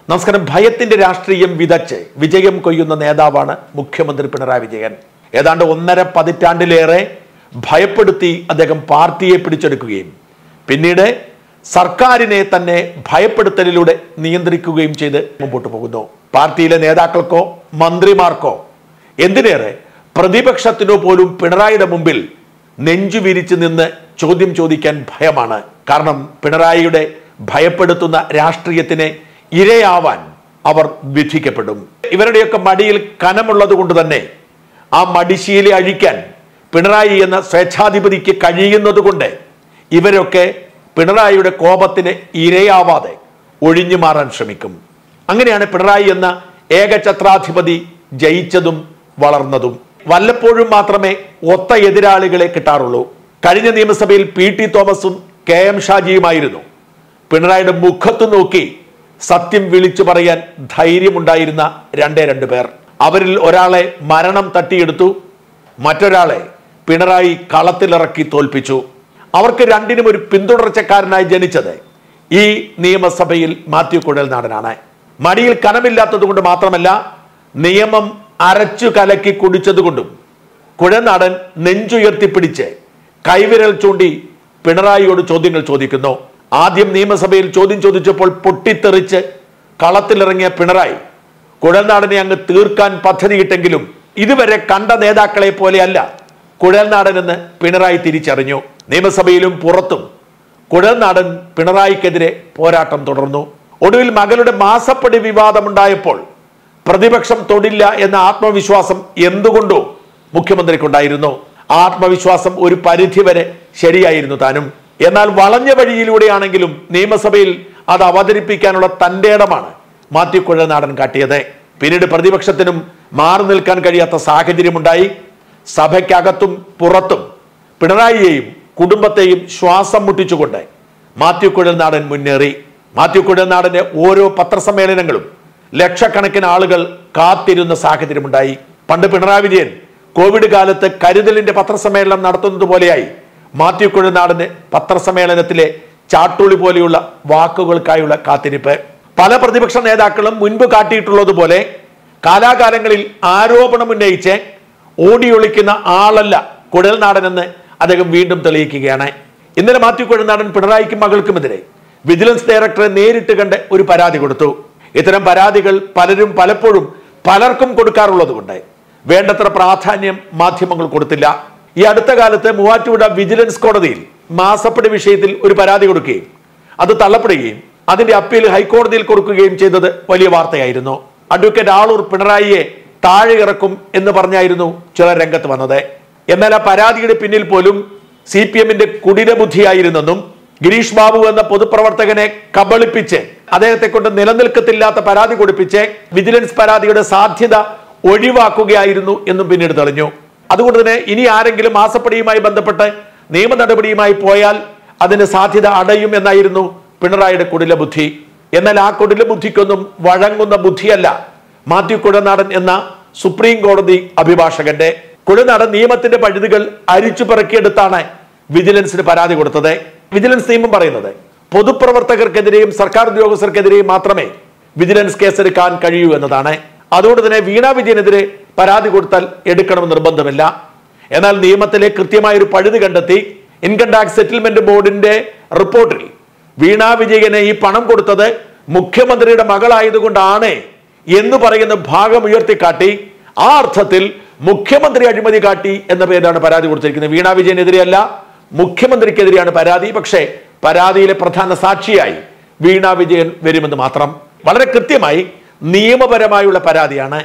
നമസ്കാരം ഭയത്തിന്റെ രാഷ്ട്രീയം വിതച്ച് വിജയം കൊയ്യുന്ന നേതാവാണ് മുഖ്യമന്ത്രി പിണറായി വിജയൻ ഏതാണ്ട് ഒന്നര പതിറ്റാണ്ടിലേറെ ഭയപ്പെടുത്തി അദ്ദേഹം പാർട്ടിയെ പിടിച്ചെടുക്കുകയും പിന്നീട് സർക്കാരിനെ തന്നെ ഭയപ്പെടുത്തലിലൂടെ നിയന്ത്രിക്കുകയും ചെയ്ത് മുമ്പോട്ട് പോകുന്നു പാർട്ടിയിലെ നേതാക്കൾക്കോ മന്ത്രിമാർക്കോ എന്തിനേറെ പ്രതിപക്ഷത്തിനോ പോലും പിണറായിയുടെ മുമ്പിൽ നെഞ്ചു വിരിച്ച് നിന്ന് ചോദ്യം ചോദിക്കാൻ ഭയമാണ് കാരണം പിണറായിയുടെ ഭയപ്പെടുത്തുന്ന രാഷ്ട്രീയത്തിനെ ഇരയാവാൻ അവർ വിധിക്കപ്പെടും ഇവരുടെയൊക്കെ മടിയിൽ കനമുള്ളത് കൊണ്ട് തന്നെ ആ മടിശീല അഴിക്കാൻ പിണറായി എന്ന സ്വേച്ഛാധിപതിക്ക് കഴിയുന്നത് കൊണ്ട് ഇവരൊക്കെ പിണറായിയുടെ കോപത്തിന് ഇരയാവാതെ ഒഴിഞ്ഞു മാറാൻ ശ്രമിക്കും അങ്ങനെയാണ് പിണറായി എന്ന ഏകഛത്രാധിപതി ജയിച്ചതും വളർന്നതും വല്ലപ്പോഴും മാത്രമേ ഒത്ത എതിരാളികളെ കിട്ടാറുള്ളൂ കഴിഞ്ഞ നിയമസഭയിൽ പി ടി തോമസും കെ എം ഷാജിയുമായിരുന്നു പിണറായിയുടെ മുഖത്ത് നോക്കി സത്യം വിളിച്ചു പറയാൻ ധൈര്യമുണ്ടായിരുന്ന രണ്ടേ രണ്ട് പേർ അവരിൽ ഒരാളെ മരണം തട്ടിയെടുത്തു മറ്റൊരാളെ പിണറായി കളത്തിലിറക്കി തോൽപ്പിച്ചു അവർക്ക് രണ്ടിനും ഒരു പിന്തുടർച്ചക്കാരനായി ജനിച്ചത് ഈ നിയമസഭയിൽ മാത്യു കുഴൽനാടനാണ് മടിയിൽ കനമില്ലാത്തത് കൊണ്ട് മാത്രമല്ല നിയമം അരച്ചു കലക്കി കുടിച്ചതുകൊണ്ടും കുഴനാടൻ നെഞ്ചുയർത്തിപ്പിടിച്ച് കൈവിരൽ ചൂണ്ടി പിണറായിയോട് ചോദ്യങ്ങൾ ചോദിക്കുന്നു ആദ്യം നിയമസഭയിൽ ചോദ്യം ചോദിച്ചപ്പോൾ പൊട്ടിത്തെറിച്ച് കളത്തിലിറങ്ങിയ പിണറായി കുഴൽനാടനെ അങ്ങ് തീർക്കാൻ പദ്ധതിയിട്ടെങ്കിലും ഇതുവരെ കണ്ട നേതാക്കളെ പോലെയല്ല കുഴൽനാടൻ എന്ന് പിണറായി തിരിച്ചറിഞ്ഞു നിയമസഭയിലും പുറത്തും കുഴൽനാടൻ പിണറായിക്കെതിരെ പോരാട്ടം തുടർന്നു ഒടുവിൽ മകളുടെ മാസപ്പടി വിവാദമുണ്ടായപ്പോൾ പ്രതിപക്ഷം തൊടില്ല എന്ന ആത്മവിശ്വാസം എന്തുകൊണ്ടോ മുഖ്യമന്ത്രിക്കുണ്ടായിരുന്നു ആ ആത്മവിശ്വാസം ഒരു പരിധിവരെ ശരിയായിരുന്നു താനും എന്നാൽ വളഞ്ഞ വഴിയിലൂടെയാണെങ്കിലും നിയമസഭയിൽ അത് അവതരിപ്പിക്കാനുള്ള തന്റെ ഇടമാണ് മാത്യു കുഴൽനാടൻ കാട്ടിയത് പിന്നീട് പ്രതിപക്ഷത്തിനും മാറി നിൽക്കാൻ കഴിയാത്ത സാഹചര്യമുണ്ടായി സഭയ്ക്കകത്തും പുറത്തും പിണറായിയെയും കുടുംബത്തെയും ശ്വാസം മുട്ടിച്ചുകൊണ്ട് മാത്യു കുഴൽനാടൻ മുന്നേറി മാത്യു കുഴൽനാടന്റെ ഓരോ പത്രസമ്മേളനങ്ങളും ലക്ഷക്കണക്കിന് ആളുകൾ കാത്തിരുന്ന സാഹചര്യമുണ്ടായി പണ്ട് പിണറായി വിജയൻ കോവിഡ് കാലത്ത് കരുതലിന്റെ പത്രസമ്മേളനം നടത്തുന്നത് പോലെയായി മാത്യു കുഴൽനാടന് പത്രസമ്മേളനത്തിലെ ചാട്ടുളി പോലെയുള്ള വാക്കുകൾക്കായുള്ള കാത്തിരിപ്പ് പല പ്രതിപക്ഷ നേതാക്കളും മുൻപ് കാട്ടിയിട്ടുള്ളതുപോലെ കാലാകാലങ്ങളിൽ ആരോപണം ഉന്നയിച്ച് ഓടിയൊളിക്കുന്ന ആളല്ല കുഴൽനാടനെന്ന് അദ്ദേഹം വീണ്ടും തെളിയിക്കുകയാണ് ഇന്നലെ മാത്യു കുഴൽനാടൻ പിണറായിക്കും മകൾക്കുമെതിരെ വിജിലൻസ് ഡയറക്ടറെ നേരിട്ട് കണ്ട് ഒരു പരാതി കൊടുത്തു ഇത്തരം പരാതികൾ പലരും പലപ്പോഴും പലർക്കും കൊടുക്കാറുള്ളത് കൊണ്ട് വേണ്ടത്ര പ്രാധാന്യം മാധ്യമങ്ങൾ കൊടുത്തില്ല ഈ അടുത്ത കാലത്ത് മൂവാറ്റുപുഴ വിജിലൻസ് കോടതിയിൽ മാസപ്പടി വിഷയത്തിൽ ഒരു പരാതി കൊടുക്കുകയും അത് തള്ളപ്പെടുകയും അതിന്റെ അപ്പീൽ ഹൈക്കോടതിയിൽ കൊടുക്കുകയും ചെയ്തത് വലിയ വാർത്തയായിരുന്നു അഡ്വക്കേറ്റ് ആളൂർ പിണറായിയെ താഴെ ഇറക്കും എന്ന് പറഞ്ഞായിരുന്നു ചിലർ രംഗത്ത് വന്നത് എന്നാൽ ആ പരാതിയുടെ പിന്നിൽ പോലും സി പി എമ്മിന്റെ കുടില ബുദ്ധിയായിരുന്നെന്നും ഗിരീഷ് ബാബു എന്ന പൊതുപ്രവർത്തകനെ കബളിപ്പിച്ച് അദ്ദേഹത്തെ കൊണ്ട് നിലനിൽക്കത്തില്ലാത്ത പരാതി കൊടുപ്പിച്ച് വിജിലൻസ് പരാതിയുടെ സാധ്യത ഒഴിവാക്കുകയായിരുന്നു എന്നും പിന്നീട് തെളിഞ്ഞു അതുകൊണ്ട് തന്നെ ഇനി ആരെങ്കിലും മാസപ്പടിയുമായി ബന്ധപ്പെട്ട് നിയമ നടപടിയുമായി പോയാൽ അതിന് സാധ്യത അടയും എന്നായിരുന്നു പിണറായിയുടെ കുടില ബുദ്ധി എന്നാൽ ആ കുടില ബുദ്ധിക്കൊന്നും വഴങ്ങുന്ന ബുദ്ധിയല്ല മാത്യു കുഴനാടൻ എന്ന സുപ്രീം കോടതി അഭിഭാഷകന്റെ കുഴനാടൻ നിയമത്തിന്റെ പഴുതുകൾ അരിച്ചു പെറുക്കിയെടുത്താണ് വിജിലൻസിന് പരാതി കൊടുത്തത് വിജിലൻസ് നിയമം പറയുന്നത് പൊതുപ്രവർത്തകർക്കെതിരെയും സർക്കാർ ഉദ്യോഗസ്ഥർക്കെതിരെയും മാത്രമേ വിജിലൻസ് കേസെടുക്കാൻ കഴിയൂ എന്നതാണ് അതുകൊണ്ട് തന്നെ വീണ വിജയനെതിരെ പരാതി കൊടുത്താൽ എടുക്കണമെന്ന് നിർബന്ധമില്ല എന്നാൽ നിയമത്തിലെ കൃത്യമായ ഒരു പഴുത് കണ്ടെത്തി ഇൻകം ടാക്സ് സെറ്റിൽമെന്റ് ബോർഡിന്റെ റിപ്പോർട്ടിൽ വീണ വിജയനെ ഈ പണം കൊടുത്തത് മുഖ്യമന്ത്രിയുടെ മകളായതുകൊണ്ടാണ് എന്ന് പറയുന്ന ഭാഗം ഉയർത്തിക്കാട്ടി ആ അർത്ഥത്തിൽ മുഖ്യമന്ത്രി അഴിമതി കാട്ടി എന്ന പേരിലാണ് പരാതി കൊടുത്തിരിക്കുന്നത് വീണ വിജയനെതിരെയല്ല മുഖ്യമന്ത്രിക്കെതിരെയാണ് പരാതി പക്ഷേ പരാതിയിലെ പ്രധാന സാക്ഷിയായി വീണ വിജയൻ വരുമെന്ന് മാത്രം വളരെ കൃത്യമായി നിയമപരമായുള്ള പരാതിയാണ്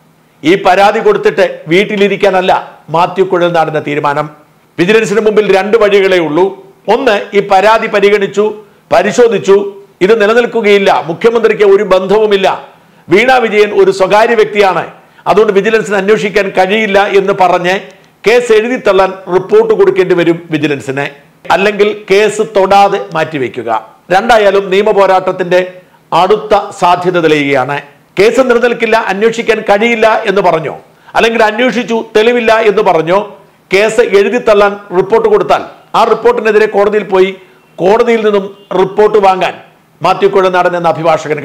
ഈ പരാതി കൊടുത്തിട്ട് വീട്ടിലിരിക്കാനല്ല മാത്യു കുഴൽനാടിന്റെ തീരുമാനം വിജിലൻസിന് മുമ്പിൽ രണ്ട് വഴികളേ ഉള്ളൂ ഒന്ന് ഈ പരാതി പരിഗണിച്ചു പരിശോധിച്ചു ഇത് നിലനിൽക്കുകയില്ല മുഖ്യമന്ത്രിക്ക് ഒരു ബന്ധവുമില്ല വീണ വിജയൻ ഒരു സ്വകാര്യ വ്യക്തിയാണ് അതുകൊണ്ട് വിജിലൻസിന് അന്വേഷിക്കാൻ കഴിയില്ല എന്ന് പറഞ്ഞ് കേസ് എഴുതി തള്ളാൻ റിപ്പോർട്ട് കൊടുക്കേണ്ടി വരും വിജിലൻസിന് അല്ലെങ്കിൽ കേസ് തൊടാതെ മാറ്റിവെക്കുക രണ്ടായാലും നിയമ പോരാട്ടത്തിന്റെ അടുത്ത സാധ്യത തെളിയുകയാണ് കേസ് നിലനിൽക്കില്ല അന്വേഷിക്കാൻ കഴിയില്ല എന്ന് പറഞ്ഞോ അല്ലെങ്കിൽ അന്വേഷിച്ചു തെളിവില്ല എന്ന് പറഞ്ഞോ കേസ് എഴുതി തള്ളാൻ റിപ്പോർട്ട് കൊടുത്താൽ ആ റിപ്പോർട്ടിനെതിരെ കോടതിയിൽ പോയി കോടതിയിൽ നിന്നും റിപ്പോർട്ട് വാങ്ങാൻ മാത്യു കുഴനാടൻ എന്ന അഭിഭാഷകന് കഴിയും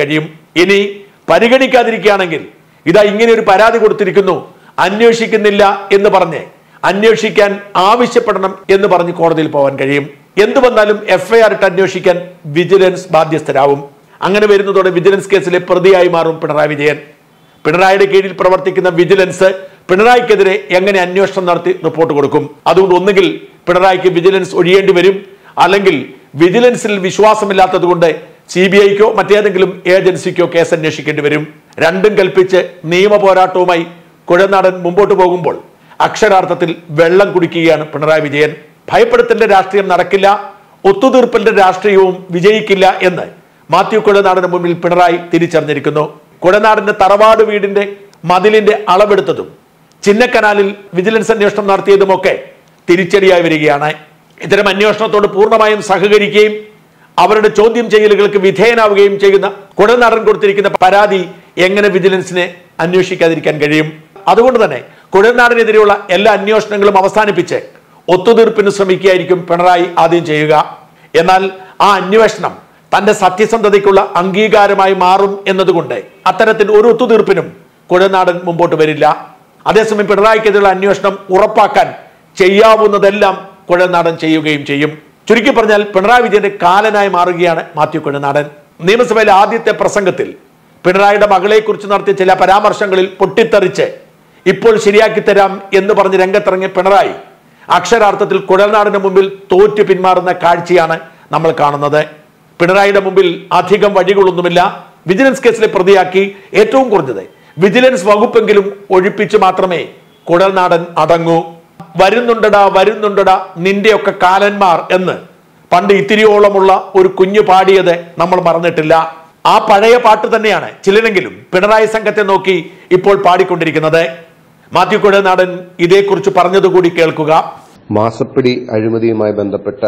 ഇനി പരിഗണിക്കാതിരിക്കുകയാണെങ്കിൽ ഇതാ ഇങ്ങനെ ഒരു പരാതി കൊടുത്തിരിക്കുന്നു അന്വേഷിക്കുന്നില്ല എന്ന് പറഞ്ഞ് അന്വേഷിക്കാൻ ആവശ്യപ്പെടണം എന്ന് പറഞ്ഞ് കോടതിയിൽ പോകാൻ കഴിയും എന്തു വന്നാലും എഫ്ഐആർ ഇട്ട് അന്വേഷിക്കാൻ വിജിലൻസ് ബാധ്യസ്ഥരാവും അങ്ങനെ വരുന്നതോടെ വിജിലൻസ് കേസിലെ പ്രതിയായി മാറും പിണറായി വിജയൻ പിണറായിയുടെ കീഴിൽ പ്രവർത്തിക്കുന്ന വിജിലൻസ് പിണറായിക്കെതിരെ എങ്ങനെ അന്വേഷണം നടത്തി റിപ്പോർട്ട് കൊടുക്കും അതുകൊണ്ട് ഒന്നുകിൽ പിണറായിക്ക് വിജിലൻസ് ഒഴിയേണ്ടി വരും അല്ലെങ്കിൽ വിജിലൻസിൽ വിശ്വാസമില്ലാത്തത് കൊണ്ട് സി ബി ഐക്കോ മറ്റേതെങ്കിലും ഏജൻസിക്കോ കേസ് അന്വേഷിക്കേണ്ടി വരും രണ്ടും കൽപ്പിച്ച് നിയമ പോരാട്ടവുമായി കുഴനാടൻ മുമ്പോട്ട് പോകുമ്പോൾ അക്ഷരാർത്ഥത്തിൽ വെള്ളം കുടിക്കുകയാണ് പിണറായി വിജയൻ ഭയപ്പെടുത്തലിന്റെ രാഷ്ട്രീയം നടക്കില്ല ഒത്തുതീർപ്പലിന്റെ രാഷ്ട്രീയവും വിജയിക്കില്ല എന്ന് മാത്യു കുഴനാടിന് മുമ്പിൽ പിണറായി തിരിച്ചറിഞ്ഞിരിക്കുന്നു കുഴനാടിന്റെ തറവാട് വീടിന്റെ മതിലിന്റെ അളവെടുത്തതും ചിന്നക്കനാലിൽ വിജിലൻസ് അന്വേഷണം നടത്തിയതുമൊക്കെ തിരിച്ചടിയായി വരികയാണ് ഇത്തരം അന്വേഷണത്തോട് പൂർണ്ണമായും സഹകരിക്കുകയും അവരുടെ ചോദ്യം ചെയ്യലുകൾക്ക് വിധേയനാവുകയും ചെയ്യുന്ന കുഴനാടൻ കൊടുത്തിരിക്കുന്ന പരാതി എങ്ങനെ വിജിലൻസിനെ അന്വേഷിക്കാതിരിക്കാൻ കഴിയും അതുകൊണ്ട് തന്നെ കുഴനാടിനെതിരെയുള്ള എല്ലാ അന്വേഷണങ്ങളും അവസാനിപ്പിച്ച് ഒത്തുതീർപ്പിന് ശ്രമിക്കുകയായിരിക്കും പിണറായി ആദ്യം ചെയ്യുക എന്നാൽ ആ അന്വേഷണം തന്റെ സത്യസന്ധതയ്ക്കുള്ള അംഗീകാരമായി മാറും എന്നതുകൊണ്ട് അത്തരത്തിൽ ഒരു ഒത്തുതീർപ്പിനും കുഴനാടൻ മുമ്പോട്ട് വരില്ല അതേസമയം പിണറായിക്കെതിരെയുള്ള അന്വേഷണം ഉറപ്പാക്കാൻ ചെയ്യാവുന്നതെല്ലാം കുഴനാടൻ ചെയ്യുകയും ചെയ്യും ചുരുക്കി പറഞ്ഞാൽ പിണറായി വിജയന്റെ കാലനായി മാറുകയാണ് മാത്യു കുഴനാടൻ നിയമസഭയിലെ ആദ്യത്തെ പ്രസംഗത്തിൽ പിണറായിയുടെ മകളെക്കുറിച്ച് നടത്തിയ ചില പരാമർശങ്ങളിൽ പൊട്ടിത്തെറിച്ച് ഇപ്പോൾ ശരിയാക്കി തരാം എന്ന് പറഞ്ഞ് രംഗത്തിറങ്ങിയ പിണറായി അക്ഷരാർത്ഥത്തിൽ കുഴൽനാടിന് മുമ്പിൽ തോറ്റു പിന്മാറുന്ന കാഴ്ചയാണ് നമ്മൾ കാണുന്നത് പിണറായിയുടെ മുമ്പിൽ അധികം വഴികളൊന്നുമില്ല വിജിലൻസ് കേസിലെ പ്രതിയാക്കി ഏറ്റവും കുറഞ്ഞത് വിജിലൻസ് വകുപ്പെങ്കിലും ഒഴിപ്പിച്ച് മാത്രമേ കുഴൽനാടൻ അടങ്ങൂ വരുന്നുണ്ടടാ വരുന്നുണ്ടടാ നിന്റെയൊക്കെ കാലന്മാർ എന്ന് പണ്ട് ഇത്തിരിയോളമുള്ള ഒരു കുഞ്ഞു പാടിയത് നമ്മൾ മറന്നിട്ടില്ല ആ പഴയ പാട്ട് തന്നെയാണ് ചിലരെങ്കിലും പിണറായി സംഘത്തെ നോക്കി ഇപ്പോൾ പാടിക്കൊണ്ടിരിക്കുന്നത് മാത്യു കുഴനാടൻ ഇതേക്കുറിച്ച് പറഞ്ഞതുകൂടി കേൾക്കുക മാസപ്പിടി അഴിമതിയുമായി ബന്ധപ്പെട്ട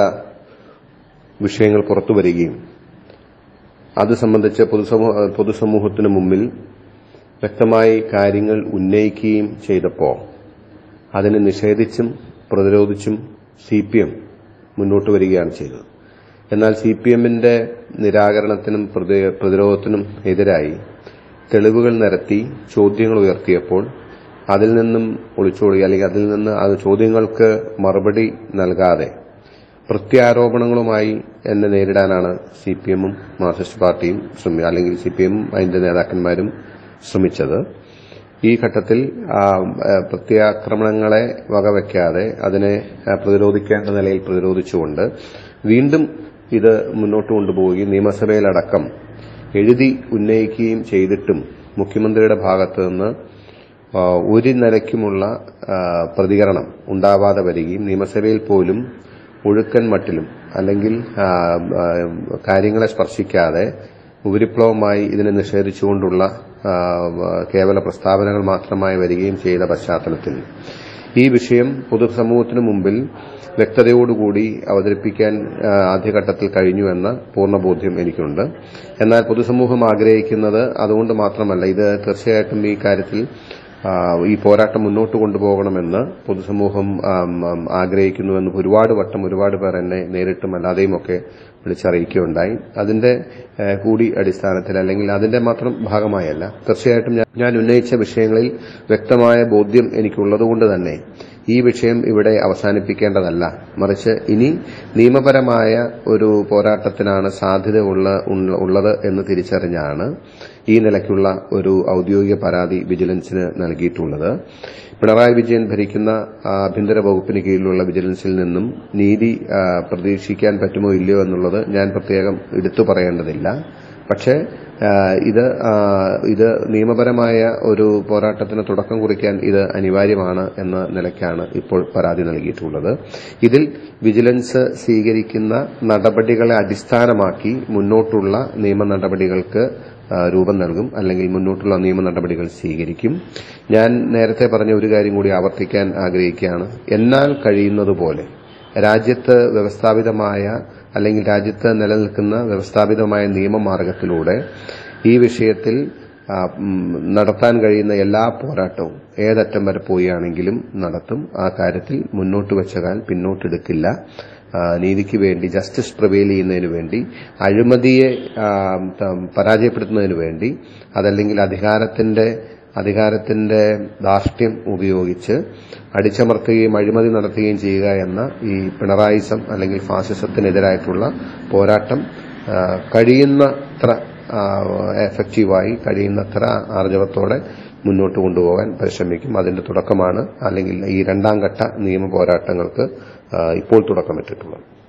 വിഷയങ്ങൾ പുറത്തു വരികയും അത് സംബന്ധിച്ച് പൊതുസമൂഹ പൊതുസമൂഹത്തിന് മുമ്പിൽ വ്യക്തമായി കാര്യങ്ങൾ ഉന്നയിക്കുകയും ചെയ്തപ്പോൾ അതിനെ നിഷേധിച്ചും പ്രതിരോധിച്ചും സി പി എം മുന്നോട്ട് വരികയാണ് ചെയ്തത് എന്നാൽ സി പി എമ്മിന്റെ നിരാകരണത്തിനും പ്രതി- പ്രതിരോധത്തിനും എതിരായി തെളിവുകൾ നിരത്തി ചോദ്യങ്ങൾ ഉയർത്തിയപ്പോൾ അതിൽ നിന്നും ഒളിച്ചോടുക അല്ലെങ്കിൽ അതിൽ നിന്ന് ആ ചോദ്യങ്ങൾക്ക് മറുപടി നൽകാതെ പ്രത്യാരോപണങ്ങളുമായി എന്നെ നേരിടാനാണ് സി പി എമ്മും മാർക്സിസ്റ്റ് പാർട്ടിയും ശ്രമി അല്ലെങ്കിൽ സി പി എമ്മും അതിന്റെ നേതാക്കന്മാരും ശ്രമിച്ചത് ഈ ഘട്ടത്തിൽ ആ, ആ, പ്രത്യാക്രമണങ്ങളെ വകവയ്ക്കാതെ അതിനെ ആ, പ്രതിരോധിക്കേണ്ട നിലയിൽ പ്രതിരോധിച്ചുകൊണ്ട് വീണ്ടും ഇത് മുന്നോട്ട് കൊണ്ടുപോവുകയും നിയമസഭയിലടക്കം എഴുതി ഉന്നയിക്കുകയും ചെയ്തിട്ടും മുഖ്യമന്ത്രിയുടെ ഭാഗത്ത് നിന്ന് ആ, ഒരു നിലയ്ക്കുമുള്ള ആ, പ്രതികരണം ഉണ്ടാവാതെ വരികയും നിയമസഭയിൽ പോലും ഒഴുക്കൻ മട്ടിലും അല്ലെങ്കിൽ ആ, ആ, കാര്യങ്ങളെ സ്പർശിക്കാതെ ഉപരിപ്ലവമായി ഇതിനെ നിഷേധിച്ചുകൊണ്ടുള്ള ആ, കേവല പ്രസ്താവനകൾ മാത്രമായി വരികയും ചെയ്ത പശ്ചാത്തലത്തിൽ ഈ വിഷയം പൊതുസമൂഹത്തിന് മുമ്പിൽ വ്യക്തതയോടുകൂടി അവതരിപ്പിക്കാൻ ആ, ആദ്യഘട്ടത്തിൽ കഴിഞ്ഞുവെന്ന പൂർണ്ണബോധ്യം എനിക്കുണ്ട് എന്നാൽ പൊതുസമൂഹം ആഗ്രഹിക്കുന്നത് അതുകൊണ്ട് മാത്രമല്ല ഇത് തീർച്ചയായിട്ടും ഈ കാര്യത്തിൽ ആ, ഈ പോരാട്ടം മുന്നോട്ട് കൊണ്ടുപോകണമെന്ന് പൊതുസമൂഹം ആം, ആം, ആഗ്രഹിക്കുന്നുവെന്ന് ഒരുപാട് വട്ടം ഒരുപാട് പേർ എന്നെ നേരിട്ടും അല്ലാതെയും ഒക്കെ വിളിച്ചറിയിക്കുകയുണ്ടായി അതിന്റെ ഏ, കൂടി അടിസ്ഥാനത്തിൽ അല്ലെങ്കിൽ അതിന്റെ മാത്രം ഭാഗമായല്ല തീർച്ചയായിട്ടും ഞാൻ- ഞാൻ ഉന്നയിച്ച വിഷയങ്ങളിൽ വ്യക്തമായ ബോധ്യം എനിക്കുള്ളതുകൊണ്ട് തന്നെ ഈ വിഷയം ഇവിടെ അവസാനിപ്പിക്കേണ്ടതല്ല മറിച്ച് ഇനി നിയമപരമായ ഒരു പോരാട്ടത്തിനാണ് സാധ്യത ഉള്ള ഉള്ള- ഉള്ളത് എന്ന് തിരിച്ചറിഞ്ഞാണ് ഈ നിലയ്ക്കുള്ള ഒരു ഔദ്യോഗിക പരാതി വിജിലൻസിന് നൽകിയിട്ടുള്ളത് പിണറായി വിജയൻ ഭരിക്കുന്ന ആഭ്യന്തര വകുപ്പിന് കീഴിലുള്ള വിജിലൻസിൽ നിന്നും നീതി ആ, പ്രതീക്ഷിക്കാൻ പറ്റുമോ ഇല്ലയോ എന്നുള്ളത് ഞാൻ പ്രത്യേകം എടുത്തു പറയേണ്ടതില്ല പക്ഷേ ആ, ഇത് ആ, ഇത് നിയമപരമായ ഒരു പോരാട്ടത്തിന് തുടക്കം കുറിക്കാൻ ഇത് അനിവാര്യമാണ് എന്ന നിലയ്ക്കാണ് ഇപ്പോൾ പരാതി നൽകിയിട്ടുള്ളത് ഇതിൽ വിജിലൻസ് സ്വീകരിക്കുന്ന നടപടികളെ അടിസ്ഥാനമാക്കി മുന്നോട്ടുള്ള നിയമ നടപടികൾക്ക് ആ, രൂപം നൽകും അല്ലെങ്കിൽ മുന്നോട്ടുള്ള നിയമ നടപടികൾ സ്വീകരിക്കും ഞാൻ നേരത്തെ പറഞ്ഞ ഒരു കാര്യം കൂടി ആവർത്തിക്കാൻ ആഗ്രഹിക്കുകയാണ് എന്നാൽ കഴിയുന്നതുപോലെ രാജ്യത്ത് വ്യവസ്ഥാപിതമായ അല്ലെങ്കിൽ രാജ്യത്ത് നിലനിൽക്കുന്ന വ്യവസ്ഥാപിതമായ നിയമമാർഗത്തിലൂടെ ഈ വിഷയത്തിൽ ആ, ഉം, നടത്താൻ കഴിയുന്ന എല്ലാ പോരാട്ടവും ഏതറ്റം വരെ പോവുകയാണെങ്കിലും നടത്തും ആ കാര്യത്തിൽ മുന്നോട്ട് വെച്ച കാൽ പിന്നോട്ടെടുക്കില്ല ആ, നീതിക്ക് വേണ്ടി ജസ്റ്റിസ് പ്രിവെയിൽ ചെയ്യുന്നതിന് വേണ്ടി അഴിമതിയെ ആ, ത- പരാജയപ്പെടുത്തുന്നതിന് വേണ്ടി അതല്ലെങ്കിൽ അധികാരത്തിന്റെ അധികാരത്തിന്റെ ധാർഷ്ട്യം ഉപയോഗിച്ച് അടിച്ചമർത്തുകയും അഴിമതി നടത്തുകയും ചെയ്യുക എന്ന ഈ പിണറായിസം അല്ലെങ്കിൽ ഫാസിസത്തിനെതിരായിട്ടുള്ള പോരാട്ടം ആ, കഴിയുന്നത്ര ആ, എഫക്റ്റീവായി കഴിയുന്നത്ര ആർജവത്തോടെ മുന്നോട്ട് കൊണ്ടുപോകാൻ പരിശ്രമിക്കും അതിന്റെ തുടക്കമാണ് അല്ലെങ്കിൽ ഈ രണ്ടാം ഘട്ട നിയമ പോരാട്ടങ്ങൾക്ക് ആ, ഇപ്പോൾ തുടക്കമിട്ടിട്ടുള്ളത്